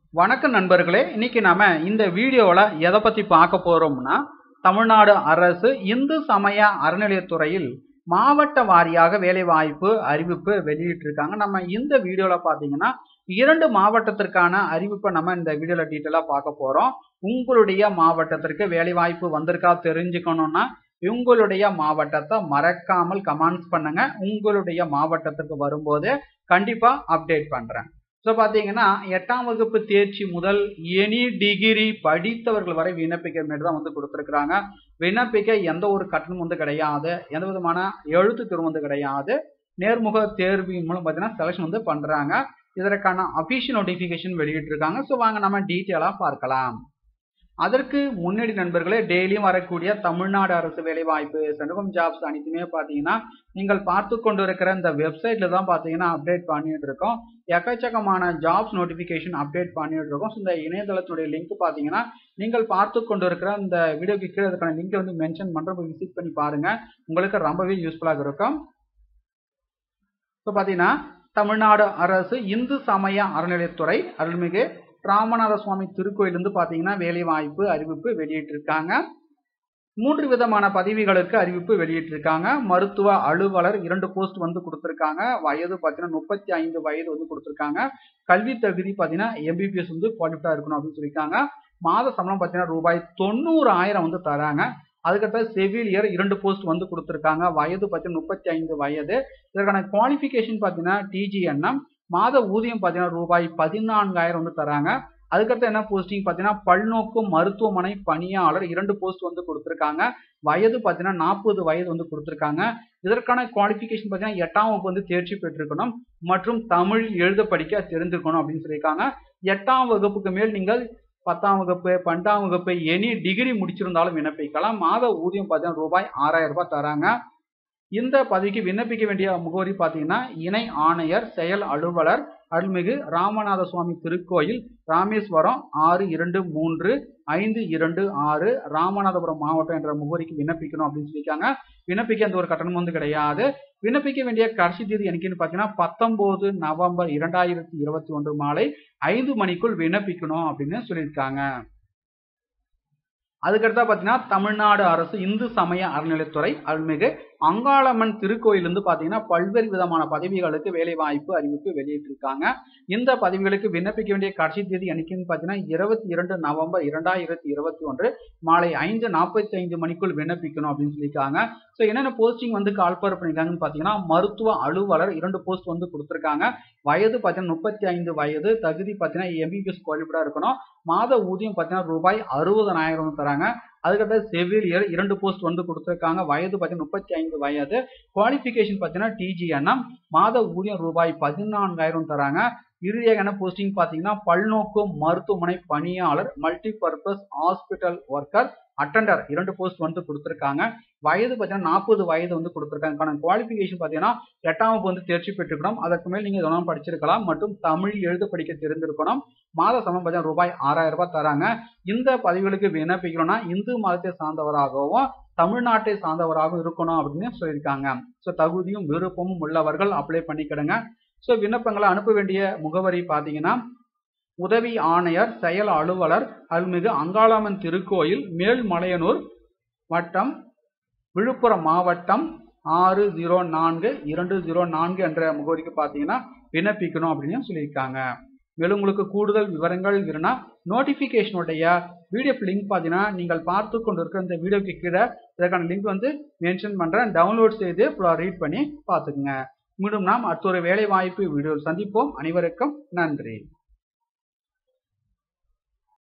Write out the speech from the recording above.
வணக்கம் நண்பர்களே இன்னைக்கு நாம இந்த வீடியோவில் எதை பத்தி பார்க்க போறோம்னா தமிழ்நாடு அரசு இந்து சமய அறநிலையத்துறையில் மாவட்ட வாரியாக வேலைவாய்ப்பு அறிவிப்பு வெளியிட்டிருக்காங்க நம்ம இந்த வீடியோவில் பார்த்தீங்கன்னா இரண்டு மாவட்டத்திற்கான அறிவிப்பை நம்ம இந்த வீடியோவில் டீட்டெயிலாக பார்க்க போறோம் உங்களுடைய மாவட்டத்திற்கு வேலைவாய்ப்பு வந்திருக்கா தெரிஞ்சுக்கணும்னா உங்களுடைய மாவட்டத்தை மறக்காமல் கமெண்ட்ஸ் பண்ணுங்க உங்களுடைய மாவட்டத்திற்கு வரும்போது கண்டிப்பா அப்டேட் பண்றேன் ஸோ பார்த்தீங்கன்னா எட்டாம் வகுப்பு தேர்ச்சி முதல் எனி டிகிரி படித்தவர்கள் வரை விண்ணப்பிக்கிற மாதிரி தான் வந்து கொடுத்துருக்குறாங்க விண்ணப்பிக்க எந்த ஒரு கட்டணம் வந்து கிடையாது எந்த விதமான எழுத்து தேர்வு வந்து கிடையாது நேர்முக தேர்வின் மூலம் பார்த்தீங்கன்னா செலெக்ஷன் வந்து பண்ணுறாங்க இதற்கான அஃபிஷியல் நோட்டிஃபிகேஷன் வெளியிட்டிருக்காங்க ஸோ வாங்க நம்ம டீட்டெயிலாக பார்க்கலாம் அதற்கு முன்னாடி நண்பர்களே டெய்லியும் வரக்கூடிய தமிழ்நாடு அரசு வேலைவாய்ப்பு சென்ட்ரகம் ஜாப்ஸ் அனைத்துமே பார்த்தீங்கன்னா நீங்கள் பார்த்து கொண்டு இருக்கிற இந்த வெப்சைட்ல தான் பார்த்தீங்கன்னா அப்டேட் பண்ணிட்டு இருக்கோம் எக்கச்சக்கமான ஜாப்ஸ் நோட்டிஃபிகேஷன் அப்டேட் பண்ணிட்டு இருக்கோம் ஸோ இந்த இணையதளத்துடைய லிங்க் பார்த்தீங்கன்னா நீங்கள் பார்த்து கொண்டு இருக்கிற இந்த வீடியோக்கு கீழே அதுக்கான லிங்க் வந்து மென்ஷன் பண்ணுறப்ப விசிட் பண்ணி பாருங்க உங்களுக்கு ரொம்பவே யூஸ்ஃபுல்லாக இருக்கும் ஸோ பார்த்தீங்கன்னா தமிழ்நாடு அரசு இந்து சமய அறநிலையத்துறை அருள்மிகு ராமநாத சுவாமி திருக்கோயிலிருந்து பார்த்தீங்கன்னா வேலைவாய்ப்பு அறிவிப்பு வெளியிட்டிருக்காங்க மூன்று விதமான பதவிகளுக்கு அறிவிப்பு வெளியிட்டிருக்காங்க மருத்துவ அலுவலர் இரண்டு போஸ்ட் வந்து கொடுத்துருக்காங்க வயது பார்த்தீங்கன்னா முப்பத்தி ஐந்து வயது வந்து கொடுத்துருக்காங்க கல்வி தகுதி பார்த்தீங்கன்னா எம்பிபிஎஸ் வந்து குவாலிஃபைடாக இருக்கணும் அப்படின்னு சொல்லியிருக்காங்க மாத சம்பளம் பார்த்தீங்கன்னா ரூபாய் தொண்ணூறு ஆயிரம் வந்து தராங்க அதுக்கடுத்த செவிலியர் இரண்டு போஸ்ட் வந்து கொடுத்துருக்காங்க வயது பார்த்தீங்கன்னா முப்பத்தி ஐந்து வயது இதற்கான குவாலிஃபிகேஷன் பார்த்தீங்கன்னா டிஜிஎன்எம் மாத ஊதியம் பார்த்தீங்கன்னா ரூபாய் பதினான்காயிரம் வந்து தராங்க அதுக்கடுத்து என்ன போஸ்டிங் பார்த்தீங்கன்னா பல்நோக்கு மருத்துவமனை பணியாளர் இரண்டு போஸ்ட் வந்து கொடுத்துருக்காங்க வயது பார்த்தீங்கன்னா நாற்பது வயது வந்து கொடுத்துருக்காங்க இதற்கான குவாலிஃபிகேஷன் பார்த்தீங்கன்னா எட்டாம் வகுப்பு வந்து தேர்ச்சி பெற்றிருக்கணும் மற்றும் தமிழில் எழுத படிக்க தெரிஞ்சிருக்கணும் அப்படின்னு சொல்லியிருக்காங்க எட்டாம் வகுப்புக்கு மேல் நீங்கள் பத்தாம் வகுப்பு பன்னெண்டாம் வகுப்பு எனி டிகிரி முடிச்சிருந்தாலும் விண்ணப்பிக்கலாம் மாத ஊதியம் பார்த்தீங்கன்னா ரூபாய் ஆறாயிரம் ரூபாய் தராங்க இந்த பதவிக்கு விண்ணப்பிக்க வேண்டிய முகவரி பார்த்தீங்கன்னா இணை ஆணையர் செயல் அலுவலர் அருள்மிகு ராமநாத சுவாமி திருக்கோயில் ராமேஸ்வரம் ஆறு இரண்டு மூன்று ஐந்து இரண்டு ஆறு ராமநாதபுரம் மாவட்டம் என்ற முகவரிக்கு விண்ணப்பிக்கணும் அப்படின்னு சொல்லியிருக்காங்க விண்ணப்பிக்க எந்த ஒரு கட்டணம் வந்து கிடையாது விண்ணப்பிக்க வேண்டிய கடைசி தேதி எனக்குன்னு பார்த்தீங்கன்னா பத்தொன்பது நவம்பர் இரண்டாயிரத்தி இருபத்தி ஒன்று மாலை ஐந்து மணிக்குள் விண்ணப்பிக்கணும் அப்படின்னு சொல்லியிருக்காங்க அதுக்கடுத்தா பார்த்தீங்கன்னா தமிழ்நாடு அரசு இந்து சமய அறநிலைத்துறை அருள்மிகு அங்காளம்மன் திருக்கோயிலிருந்து பார்த்தீங்கன்னா பல்வேறு விதமான பதவிகளுக்கு வேலை வாய்ப்பு அறிவிப்பு வெளியிட்டிருக்காங்க இந்த பதவிகளுக்கு விண்ணப்பிக்க வேண்டிய கடைசி தேதி என்னைக்குன்னு பார்த்தீங்கன்னா இருபத்தி இரண்டு நவம்பர் இரண்டாயிரத்தி இருபத்தி ஒன்று மாலை ஐந்து நாற்பத்தி ஐந்து மணிக்குள் விண்ணப்பிக்கணும் அப்படின்னு சொல்லியிருக்காங்க ஸோ என்னென்ன போஸ்டிங் வந்து கால்பர் பண்ணியிருக்காங்கன்னு பார்த்தீங்கன்னா மருத்துவ அலுவலர் இரண்டு போஸ்ட் வந்து கொடுத்துருக்காங்க வயது பார்த்தீங்கன்னா முப்பத்தி ஐந்து வயது தகுதி பார்த்தீங்கன்னா எம்பிபிஎஸ் குவாலிஃபைடாக இருக்கணும் மாத ஊதியம் பார்த்தீங்கன்னா ரூபாய் அறுபதனாயிரம் தராங்க அதுக்கப்புறம் செவிலியர் இரண்டு போஸ்ட் வந்து கொடுத்துருக்காங்க வயது பார்த்தீங்கன்னா முப்பத்தி ஐந்து வயது குவாலிஃபிகேஷன் பார்த்தீங்கன்னா டிஜிஎன்எம் மாத ஊதியம் ரூபாய் பதினான்காயிரம் தராங்க இறுதியாக என்ன போஸ்டிங் பார்த்தீங்கன்னா பல்நோக்கு மருத்துவமனை பணியாளர் multi purpose hospital worker attender இரண்டு போஸ்ட் வந்து கொடுத்துருக்காங்க வயது பார்த்தீங்கன்னா நாற்பது வயது வந்து கொடுத்துருக்காங்க குவாலிஃபிகேஷன் பார்த்தீங்கன்னா எட்டாம் வகுப்பு வந்து தேர்ச்சி பெற்றுக்கணும் அதற்கு மேல் நீங்கள் எதனால் படிச்சிருக்கலாம் மற்றும் தமிழ் எழுத படிக்க தெரிந்திருக்கணும் மாத சம்பளம் பார்த்தீங்கன்னா ரூபாய் ஆறாயிரம் ரூபாய் தராங்க இந்த பதவிகளுக்கு விண்ணப்பிக்கணும்னா இந்து மதத்தை சார்ந்தவராகவும் தமிழ்நாட்டை சார்ந்தவராகவும் இருக்கணும் அப்படின்னு சொல்லியிருக்காங்க ஸோ தகுதியும் விருப்பமும் உள்ளவர்கள் அப்ளை பண்ணிக்கிடுங்க ஸோ விண்ணப்பங்களை அனுப்ப வேண்டிய முகவரி பார்த்தீங்கன்னா உதவி ஆணையர் செயல் அலுவலர் அருள்மிகு அங்காளம்மன் திருக்கோயில் மேல்மலையனூர் வட்டம் விழுப்புரம் மாவட்டம் ஆறு ஜீரோ நான்கு இரண்டு ஜீரோ நான்கு என்ற முகவரிக்கு பார்த்தீங்கன்னா விண்ணப்பிக்கணும் அப்படின்னு சொல்லியிருக்காங்க மேலும் உங்களுக்கு கூடுதல் விவரங்கள் வேணும்னா நோட்டிஃபிகேஷனுடைய வீடியோ லிங்க் பார்த்தீங்கன்னா நீங்கள் பார்த்து கொண்டு இருக்கிற இந்த வீடியோக்கு கீழே இதற்கான லிங்க் வந்து மென்ஷன் பண்ணுறேன் டவுன்லோட் செய்து ரீட் பண்ணி பார்த்துக்குங்க மீண்டும் நாம் அடுத்த ஒரு வேலை வாய்ப்பு வீடியோ சந்திப்போம் அனைவருக்கும் நன்றி